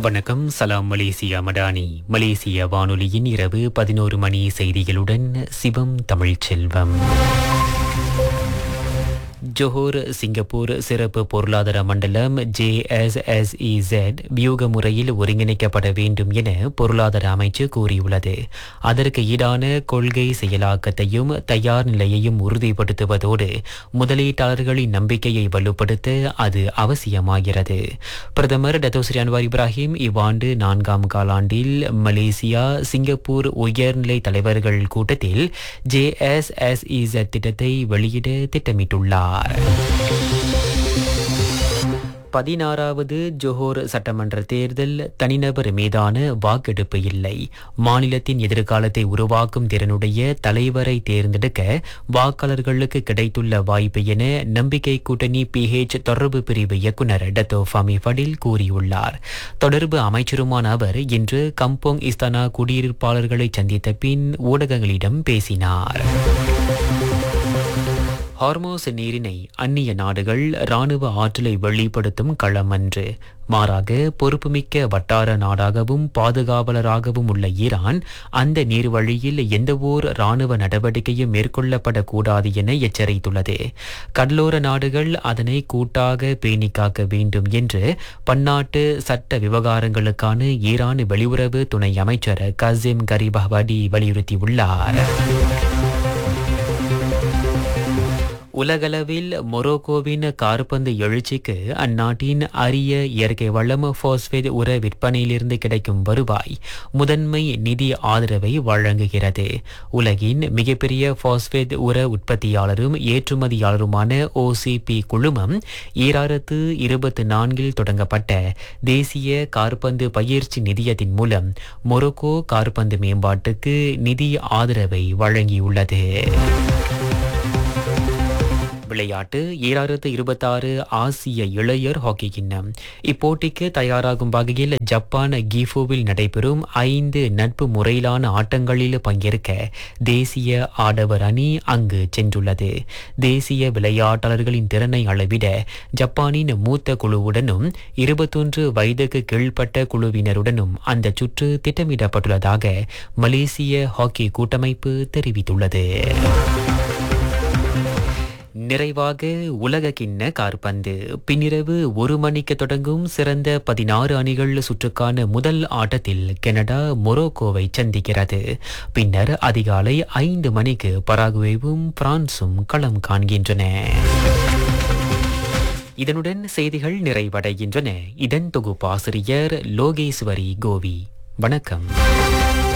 வணக்கம் சலாம் மலேசியா மடானி மலேசிய வானொலியின் இரவு பதினோரு மணி செய்திகளுடன் சிவம் தமிழ்ச்செல்வம் ஜோஹர் சிங்கப்பூர் சிறப்பு பொருளாதார மண்டலம் ஜேஎஸ்எஸ்இசெட் வியூக முறையில் ஒருங்கிணைக்கப்பட வேண்டும் என பொருளாதார அமைச்சு கூறியுள்ளது அதற்கு ஈடான கொள்கை செயலாக்கத்தையும் தயார் நிலையையும் உறுதிப்படுத்துவதோடு முதலீட்டாளர்களின் நம்பிக்கையை வலுப்படுத்த அது அவசியமாகிறது பிரதமர் டத்தோஸ்ரீ அன்வார் இப்ராஹிம் இவ்வாண்டு நான்காம் காலாண்டில் மலேசியா சிங்கப்பூர் உயர்நிலை தலைவர்கள் கூட்டத்தில் ஜேஎஸ்எஸ்இசெட் திட்டத்தை வெளியிட திட்டமிட்டுள்ளார் பதினாறாவது ஜோஹர் சட்டமன்ற தேர்தல் தனிநபர் மீதான வாக்கெடுப்பு இல்லை மாநிலத்தின் எதிர்காலத்தை உருவாக்கும் திறனுடைய தலைவரை தேர்ந்தெடுக்க வாக்காளர்களுக்கு கிடைத்துள்ள வாய்ப்பு என நம்பிக்கை கூட்டணி பிஹெச் தொடர்பு பிரிவு இயக்குனர் டத்தோ ஃபமி ஃபடில் கூறியுள்ளார் தொடர்பு அமைச்சருமான அவர் இன்று கம்போங் இஸ்தானா குடியிருப்பாளர்களை சந்தித்த பின் ஊடகங்களிடம் பேசினார் ஹார்மோஸ் நீரினை அந்நிய நாடுகள் இராணுவ ஆற்றலை வெளிப்படுத்தும் களமன்று மாறாக பொறுப்புமிக்க வட்டார நாடாகவும் பாதுகாவலராகவும் உள்ள ஈரான் அந்த நீர்வழியில் எந்தவோர் இராணுவ நடவடிக்கையும் மேற்கொள்ளப்படக்கூடாது என எச்சரித்துள்ளது கடலோர நாடுகள் அதனை கூட்டாக பேணி காக்க வேண்டும் என்று பன்னாட்டு சட்ட விவகாரங்களுக்கான ஈரான் வெளியுறவு துணை அமைச்சர் கசிம் கரிபஹ்வடி வலியுறுத்தியுள்ளார் உலகளவில் மொரோக்கோவின் கார்பந்து எழுச்சிக்கு அந்நாட்டின் அரிய இயற்கை வளம் பாஸ்பேட் உர விற்பனையிலிருந்து கிடைக்கும் வருவாய் முதன்மை நிதி ஆதரவை வழங்குகிறது உலகின் மிகப்பெரிய பாஸ்பேட் உர உற்பத்தியாளரும் ஏற்றுமதியாளருமான ஓசிபி குழுமம் ஈராயிரத்து இருபத்தி நான்கில் தொடங்கப்பட்ட தேசிய கார்பந்து பயிற்சி நிதியத்தின் மூலம் மொரோக்கோ கார்பந்து மேம்பாட்டுக்கு நிதி ஆதரவை வழங்கியுள்ளது விளையாட்டு ஈராயிரத்து இருபத்தாறு ஆசிய இளையர் ஹாக்கி கிண்ணம் இப்போட்டிக்கு தயாராகும் வகையில் ஜப்பான் கீஃபோவில் நடைபெறும் ஐந்து நட்பு முறையிலான ஆட்டங்களில் பங்கேற்க தேசிய ஆடவர் அணி அங்கு சென்றுள்ளது தேசிய விளையாட்டாளர்களின் திறனை அளவிட ஜப்பானின் மூத்த குழுவுடனும் இருபத்தொன்று வயதுக்கு கீழ்ப்பட்ட குழுவினருடனும் அந்த சுற்று திட்டமிடப்பட்டுள்ளதாக மலேசிய ஹாக்கி கூட்டமைப்பு தெரிவித்துள்ளது நிறைவாக உலக கிண்ண கார்பந்து பின்னிரவு ஒரு மணிக்கு தொடங்கும் சிறந்த பதினாறு அணிகள் சுற்றுக்கான முதல் ஆட்டத்தில் கனடா மொரோக்கோவை சந்திக்கிறது பின்னர் அதிகாலை ஐந்து மணிக்கு பராகுவேவும் பிரான்சும் களம் காண்கின்றன இதனுடன் செய்திகள் நிறைவடைகின்றன இதன் தொகுப்பாசிரியர் லோகேஸ்வரி கோவி வணக்கம்